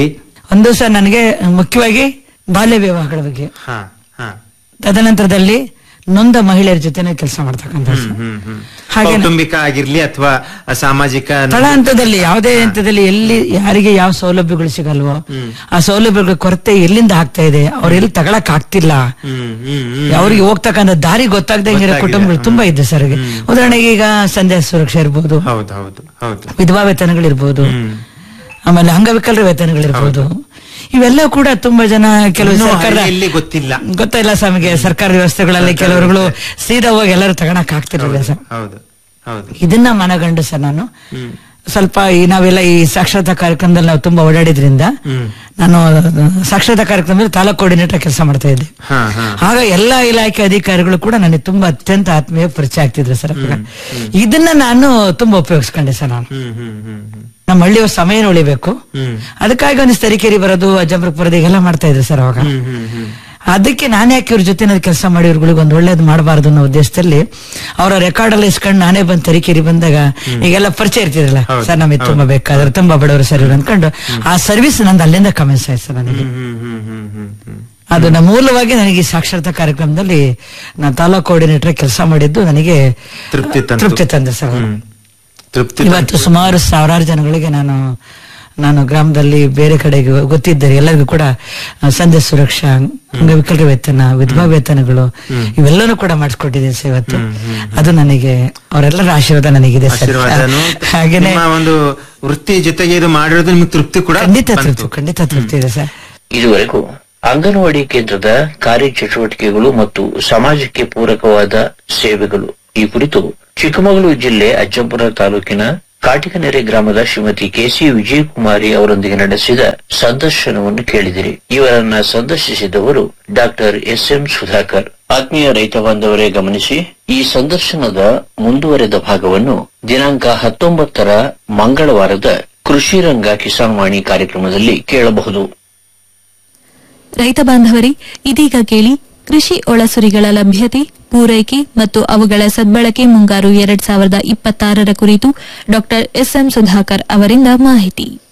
ಒಂದು ದಿವಸ ನನಗೆ ಮುಖ್ಯವಾಗಿ ಬಾಲ್ಯ ವಿವಾಹಗಳ ಬಗ್ಗೆ ಹಾ ಹಾ ತದನಂತರದಲ್ಲಿ ನೊಂದ ಮಹಿಳೆಯರ ಜೊತೆನೆ ಕೆಲಸ ಮಾಡ್ತಕ್ಕಂಥ ಹ್ಮ್ ಹ್ಮ್ ಹ್ಮ್ ಹಾಗೆ ಕೌಟುಂಬಿಕ ಆಗಿರ್ಲಿ ಅಥವಾ ಸಾಮಾಜಿಕ ತಳ ಹಂತದಲ್ಲಿ ಯಾವುದೇ ಹಂತದಲ್ಲಿ ಎಲ್ಲಿ ಯಾರಿಗೆ ಯಾವ ಸೌಲಭ್ಯಗಳು ಸಿಗಲ್ವೋ ಆ ಸೌಲಭ್ಯಗಳ ಕೊರತೆ ಎಲ್ಲಿಂದ ಆಗ್ತಾ ಇದೆ ಅವ್ರು ಎಲ್ಲಿ ತಗೊಳಕ್ ಆಗ್ತಿಲ್ಲ ಹ್ಮ್ ಹ್ಮ್ ಹ್ಮ್ ಅವ್ರಿಗೆ ಹೋಗ್ತಕ್ಕಂಥ ದಾರಿ ಗೊತ್ತಾಗದೆ ಇರೋ ಗೊತ್ತಾಗಿದೆ. ಕುಟುಂಬಗಳು ತುಂಬಾ ಇದೆ ಸರ್ ಉದಾಹರಣೆಗೆ ಈಗ ಸಂಧ್ಯಾ ಸುರಕ್ಷೆ ಇರ್ಬೋದು ಹೌದು ಹೌದು ಹೌದು ವಿಧವಾ ವೇತನಗಳಿರ್ಬೋದು ಹ್ಮ್ ಆಮೇಲೆ ಅಂಗವಿಕಲರ ವೇತನಗಳಿರ್ಬೋದು ಇವೆಲ್ಲ ಕೂಡ ತುಂಬಾ ಜನ ಕೆಲವು ಇನ್ನೂ ಸರ್ಕಾರದ ಹಳ್ಳಿಯಲ್ಲಿ ಗೊತ್ತಿಲ್ಲ ಗೊತ್ತಿಲ್ಲ ಸ್ವಾಮಿಗೆ ಸರ್ಕಾರಿ ವ್ಯವಸ್ಥೆಗಳಲ್ಲಿ ಕೆಲವರುಗಳು ಸೀದಾ ಹೋಗಿ ಎಲ್ಲರೂ ತಗೊಳಕ್ ಆಗ್ತಿರ್ಲಿಲ್ಲ ಸರ್ ಹೌದು ಹೌದು ಇದನ್ನ ಮನಗಂಡು ಸರ್ ನಾನು ಹ್ಮ್ ಸ್ವಲ್ಪ ಈ ನಾವೆಲ್ಲ ಈ ಸಾಕ್ಷರತಾ ಕಾರ್ಯಕ್ರಮದಲ್ಲಿ ನಾವು ತುಂಬಾ ಓಡಾಡಿದ್ರಿಂದ ಹ್ಮ್ ನಾನು ಸಾಕ್ಷರತಾ ಕಾರ್ಯಕ್ರಮದಲ್ಲಿ ತಾಲೂಕು ಕೋರ್ಡಿನೇಟರ್ ಕೆಲಸ ಮಾಡ್ತಾ ಇದ್ದೆ ಹಾ ಹಾ ಆಗ ಎಲ್ಲಾ ಇಲಾಖೆ ಅಧಿಕಾರಿಗಳು ಕೂಡ ನನಗೆ ತುಂಬಾ ಅತ್ಯಂತ ಆತ್ಮೀಯ ಪರಿಚಯ ಆಗ್ತಿದ್ರು ಸರ್ ಅವಾಗ ಇದನ್ನ ನಾನು ತುಂಬಾ ಉಪಯೋಗಿಸ್ಕೊಂಡೆ ಸರ್ ನಾನು ಹ್ಮ್ ಹ್ಮ್ ಹ್ಮ್ ಹ್ಮ್ ನಮ್ಮ ಹಳ್ಳಿಯ ಸಮಯ ಉಳಿಬೇಕು ಹ್ಮ್ ಅದಕ್ಕಾಗಿ ಒಂದಿಷ್ಟು ತರೀಕೆರೆ ಬರೋದು ಅಜ್ಜಂಪುರ ಬರೋದು ಹೀಗೆಲ್ಲ ಮಾಡ್ತಾ ಇದ್ರು ಸರ್ ಅವಾಗ ಹ್ಮ್ ಹ್ಮ್ ಹ್ಮ್ ಅದಕ್ಕೆ ನಾನು ಯಾಕೆ ಇವ್ರ ಜೊತೆ ಕೆಲಸ ಮಾಡಿ ಇವ್ರುಗಳಿಗೆ ಒಂದು ಒಳ್ಳೇದು ಮಾಡಬಾರ್ದು ಅನ್ನೋ ಉದ್ದೇಶದಲ್ಲಿ ಅವರ ರೆಕಾರ್ಡ್ ಎಲ್ಲ ಇಸ್ಕೊಂಡು ನಾನೇ ಬಂದು ತರೀಕೆರೆ ಬಂದಾಗ ಈಗೆಲ್ಲ ಪರಿಚಯ ಇರ್ತಿದ್ರಲ್ಲ ಹೌದು, ಸರ್ ನಮಗೆ ತುಂಬಾ ಬೇಕಾದ್ರೆ ತುಂಬಾ ಬಡವರು ಸರ್ ಇವ್ರು ಅನ್ಕೊಂಡು ಆ ಸರ್ವಿಸ್ ನಂದು ಅಲ್ಲಿಂದ ಕಮೆನ್ಸ್ ಆಯ್ತು ಸರ್ ನನಗೆ ಹ್ಮ್ ಹ್ಮ್ ಹ್ಮ್ ಹ್ಮ್ ಹ್ಮ್ ಹ್ಮ್ ಅದು ನಮ್ಮ ಮೂಲವಾಗಿ ನನಗೆ ಈ ಸಾಕ್ಷರತಾ ಕಾರ್ಯಕ್ರಮದಲ್ಲಿ ನಾನು ತಾಲೂಕು ಕೋಆರ್ಡಿನೇಟರ್ ಕೆಲಸ ಮಾಡಿದ್ದು ನನಗೆ ತೃಪ್ತಿ ತಂತು. ತೃಪ್ತಿ ತಂದೆ ಸರ್ ಹ್ಮ್ ತೃಪ್ತಿ ಇವತ್ತು ಸುಮಾರು ಸಾವಿರಾರು ಜನಗಳಿಗೆ ನಾನು ನಾನು ಗ್ರಾಮದಲ್ಲಿ ಬೇರೆ ಕಡೆಗೆ ಗೊತ್ತಿದ್ದರೆ ಎಲ್ಲರಿಗೂ ಕೂಡ ಆ, ಸಂಧ್ಯಾ ಸುರಕ್ಷಾ ಅಂಗವಿಕಲರ ವೇತನ ವಿಧವಾ ವೇತನಗಳು ಇವೆಲ್ಲನೂ ಕೂಡ ಮಾಡಿಸ್ಕೊಟ್ಟಿದ್ದೀನಿ ಸರ್ ಇವತ್ತು ಅದು ನನಗೆ ಅವರೆಲ್ಲರ ಆಶೀರ್ವಾದ ನನಗಿದೆ ಸರ್ ಆಶೀರ್ವಾದನು ಹಾಗೇನೆ ನಿಮ್ಮ ಒಂದು ವೃತ್ತಿ ಜೊತೆಗೆ ಇದು ಮಾಡಿರೋದು ನಿಮ್ಗೆ ತೃಪ್ತಿ ಕೂಡ ಖಂಡಿತ ಬಂತು. ತೃಪ್ತಿ ಖಂಡಿತ ತೃಪ್ತಿ ಇದೆ ಸರ್ ಇದುವರೆಗೂ ಅಂಗನವಾಡಿ ಕೇಂದ್ರದ ಕಾರ್ಯಚಟುವಟಿಕೆಗಳು ಮತ್ತು ಸಮಾಜಕ್ಕೆ ಪೂರಕವಾದ ಸೇವೆಗಳು ಈ ಕುರಿತು ಚಿಕ್ಕಮಗಳೂರು ಜಿಲ್ಲೆ ಅಜ್ಜಂಪುರ ತಾಲೂಕಿನ ಕಾಟಿಕನೆರೆ ಗ್ರಾಮದ ಶ್ರೀಮತಿ ಕೆಸಿ ವಿಜಯಕುಮಾರಿ ಅವರೊಂದಿಗೆ ನಡೆಸಿದ ಸಂದರ್ಶನವನ್ನು ಕೇಳಿದಿರಿ ಇವರನ್ನ ಸಂದರ್ಶಿಸಿದವರು ಡಾಕ್ಟರ್ ಎಸ್ ಎಂ ಸುಧಾಕರ್ ಆತ್ಮೀಯ ರೈತ ಬಾಂಧವರೇ ಗಮನಿಸಿ ಈ ಸಂದರ್ಶನದ ಮುಂದುವರೆದ ಭಾಗವನ್ನು ದಿನಾಂಕ ಹತ್ತೊಂಬತ್ತರ ಮಂಗಳವಾರದ ಕೃಷಿ ರಂಗ ಕಿಸಾನ್ ವಾಣಿ ಕಾರ್ಯಕ್ರಮದಲ್ಲಿ ಕೇಳಬಹುದು ರೈತ ಬಾಂಧವರೇ ಇದೀಗ ಕೇಳಿ ಕೃಷಿ ಒಳಸುರಿಗಳ ಲಭ್ಯತೆ ಪೂರೈಕೆ ಮತ್ತು ಅವುಗಳ ಸದ್ಬಳಕೆ ಮುಂಗಾರು ಎರಡ್ ಸಾವಿರದ ಇಪ್ಪತ್ತಾರರ ಕುರಿತು ಡಾಕ್ಟರ್ ಎಸ್ಎಂ ಸುಧಾಕರ್ ಅವರಿಂದ ಮಾಹಿತಿ